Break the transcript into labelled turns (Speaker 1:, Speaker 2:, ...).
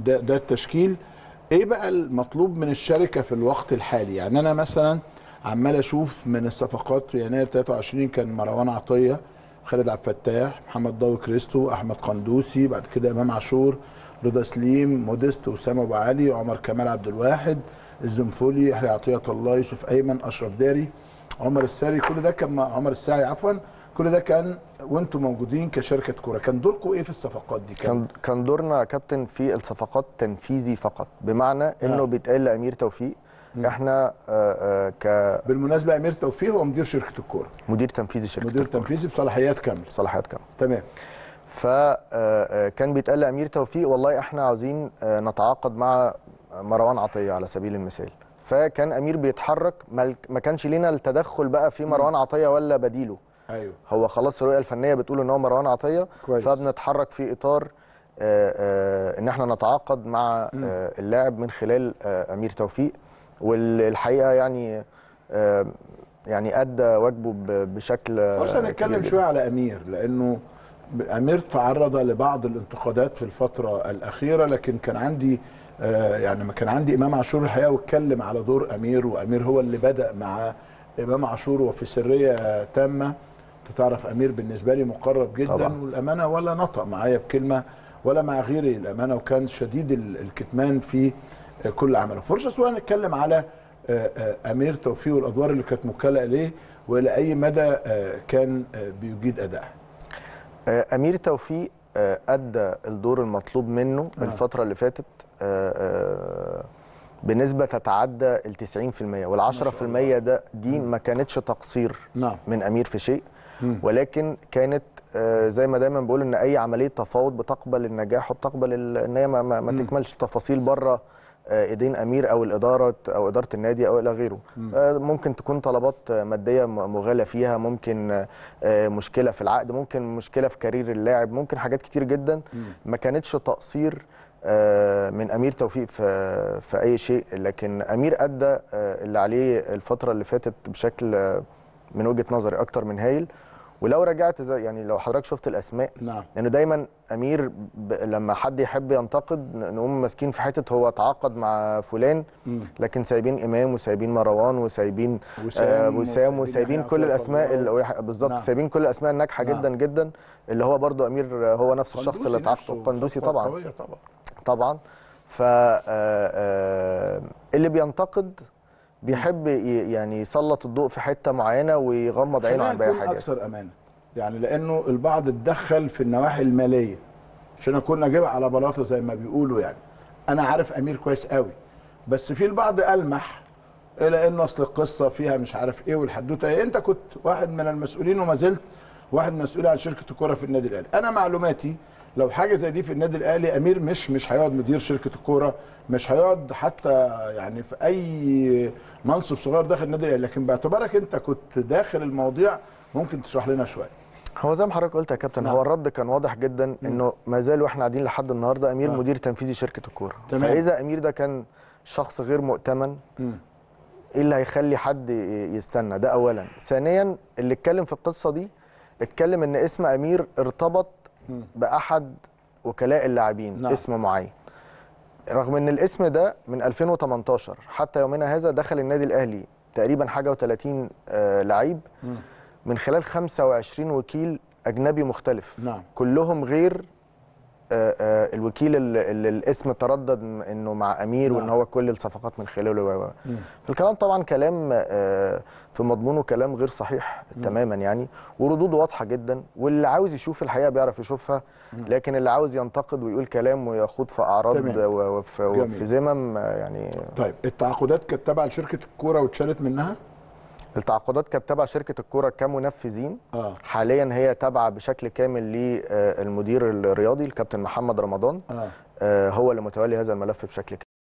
Speaker 1: ده, ده التشكيل ايه بقى المطلوب من الشركه في الوقت الحالي يعني انا مثلا عمال اشوف من الصفقات في يناير 23 كان مروان عطيه خالد عبد الفتاح محمد ضوي كريستو احمد قندوسي بعد كده امام عاشور رضا سليم موديست اسامه ابو علي عمر كمال عبد الواحد الزنفولي يحيى عطيه الله يوسف ايمن اشرف داري عمر الساري كل ده كان مع- عمر الساعي عفوا كل ده كان وانتم موجودين كشركه كوره كان دوركم ايه في الصفقات دي
Speaker 2: كان كان دورنا يا كابتن في الصفقات تنفيذي فقط بمعنى انه
Speaker 1: آه.
Speaker 2: بيتقال لامير توفيق احنا آه، آه،
Speaker 1: بالمناسبه امير توفيق هو مدير شركه الكوره
Speaker 2: كمدير تنفيذي شركه
Speaker 1: مدير
Speaker 2: الكورة.
Speaker 1: تنفيذي بصلاحيات كامله
Speaker 2: صلاحيات كامله
Speaker 1: تمام
Speaker 2: فكان بيتقال لامير توفيق والله احنا عاوزين آه، نتعاقد مع مروان عطيه على سبيل المثال فكان امير بيتحرك ما ما كانش لينا التدخل بقى في مروان عطيه ولا بديله
Speaker 1: ايوه
Speaker 2: هو خلاص الرؤيه الفنيه بتقول ان هو مروان عطيه
Speaker 1: كويس.
Speaker 2: فبنتحرك في اطار آه، آه، ان احنا نتعاقد مع آه، اللاعب من خلال آه، امير توفيق والحقيقه يعني آه، يعني ادى واجبه ب- بشكل آه،
Speaker 1: فرصه نتكلم
Speaker 2: كبير
Speaker 1: شويه على امير لانه امير تعرض لبعض الانتقادات في الفتره الاخيره لكن كان عندي آه، يعني ما كان عندي امام عاشور الحقيقه واتكلم على دور امير وامير هو اللي بدا مع امام عاشور وفي سريه تامه انت تعرف امير بالنسبه لي مقرب جدا
Speaker 2: طبعا.
Speaker 1: والامانه ولا نطق معايا بكلمه ولا مع غيري الامانه وكان شديد ال- الكتمان في آه، كل عمله فرصه شويه نتكلم على آه، آه، امير توفيق والادوار اللي كانت موكله اليه والى اي مدى آه، كان آه، بيجيد ادائها
Speaker 2: آه، امير توفيق آه، ادى الدور المطلوب منه
Speaker 1: نعم.
Speaker 2: الفتره اللي فاتت آه، آه، بنسبه تتعدى ال 90% وال 10% ده دي ما كانتش تقصير
Speaker 1: نعم
Speaker 2: من امير في شيء
Speaker 1: مم.
Speaker 2: ولكن كانت آه، زي ما دايما بقول ان اي عمليه تفاوض بتقبل النجاح وبتقبل ال- ان هي ما, ما, ما تكملش تفاصيل بره آه، ايدين امير او الاداره او اداره النادي او الى غيره آه، ممكن تكون طلبات آه، ماديه م- مغالى فيها ممكن آه، مشكله في العقد ممكن مشكله في كارير اللاعب ممكن حاجات كتير جدا ما كانتش تقصير آه، من امير توفيق في في اي شيء لكن امير ادى آه، اللي عليه الفتره اللي فاتت بشكل آه، من وجهه نظري اكتر من هايل ولو رجعت زي يعني لو حضرتك شفت الاسماء
Speaker 1: نعم
Speaker 2: لانه دايما امير ب... لما حد يحب ينتقد ن- نقوم ماسكين في حته هو تعاقد مع فلان
Speaker 1: مم.
Speaker 2: لكن سايبين امام وسايبين مروان وسايبين
Speaker 1: وسام
Speaker 2: آه وسام
Speaker 1: وسايبين
Speaker 2: وسايبين
Speaker 1: يحيى
Speaker 2: كل
Speaker 1: عطية
Speaker 2: الاسماء
Speaker 1: الله.
Speaker 2: اللي بالظبط
Speaker 1: نعم.
Speaker 2: سايبين كل الاسماء الناجحه
Speaker 1: نعم.
Speaker 2: جدا جدا اللي هو برضو امير آه، هو نفس الشخص
Speaker 1: قندوسي
Speaker 2: اللي تعاقد
Speaker 1: نفسه
Speaker 2: قندوسي
Speaker 1: صفقة
Speaker 2: طبعا
Speaker 1: قوية طبعا
Speaker 2: طبعا ف آه، آه، اللي بينتقد بيحب ي- يعني يسلط الضوء في حته معينه ويغمض عينه
Speaker 1: خلينا
Speaker 2: عن باقي
Speaker 1: نكون
Speaker 2: حاجات
Speaker 1: اكثر امانه يعني لانه البعض اتدخل في النواحي الماليه عشان اكون اجيبها على بلاطه زي ما بيقولوا يعني انا عارف امير كويس قوي بس في البعض المح الى ان اصل القصه فيها مش عارف ايه والحدوته ايه انت كنت واحد من المسؤولين وما زلت واحد مسؤول عن شركه الكوره في النادي الاهلي انا معلوماتي لو حاجه زي دي في النادي الاهلي امير مش مش هيقعد مدير شركه الكوره مش هيقعد حتى يعني في اي منصب صغير داخل النادي الاهلي لكن باعتبارك انت كنت داخل المواضيع ممكن تشرح لنا شويه
Speaker 2: هو زي ما حضرتك قلت يا كابتن
Speaker 1: نعم.
Speaker 2: هو الرد كان واضح جدا انه ما زال واحنا قاعدين لحد النهارده امير
Speaker 1: آه.
Speaker 2: مدير تنفيذي شركه الكوره
Speaker 1: تمام.
Speaker 2: فاذا امير ده كان شخص غير مؤتمن
Speaker 1: مم.
Speaker 2: ايه اللي هيخلي حد ي- يستنى ده اولا ثانيا اللي اتكلم في القصه دي اتكلم ان اسم امير ارتبط
Speaker 1: مم.
Speaker 2: باحد وكلاء اللاعبين
Speaker 1: نعم.
Speaker 2: اسم معين رغم ان الاسم ده من 2018 حتى يومنا هذا دخل النادي الاهلي تقريبا حاجه و30 آه لعيب
Speaker 1: مم.
Speaker 2: من خلال 25 وكيل اجنبي مختلف
Speaker 1: نعم
Speaker 2: كلهم غير آه، آه، الوكيل اللي اللي الاسم تردد م- انه مع امير وان
Speaker 1: نعم.
Speaker 2: هو كل الصفقات من خلاله و- و-
Speaker 1: مم.
Speaker 2: الكلام طبعا كلام آه، في مضمونه كلام غير صحيح تماما يعني وردوده واضحه جدا واللي عاوز يشوف الحقيقه بيعرف يشوفها لكن اللي عاوز ينتقد ويقول كلام ويخوض في اعراض
Speaker 1: تمام.
Speaker 2: و- وفي,
Speaker 1: جميل.
Speaker 2: وفي ذمم آه، يعني
Speaker 1: طيب التعاقدات كانت تابعه لشركه الكوره واتشالت منها
Speaker 2: التعاقدات كانت تبع شركه الكوره كمنفذين
Speaker 1: اه
Speaker 2: حاليا هي تابعه بشكل كامل للمدير الرياضي الكابتن محمد رمضان
Speaker 1: اه
Speaker 2: آه، هو اللي متولي هذا الملف بشكل كامل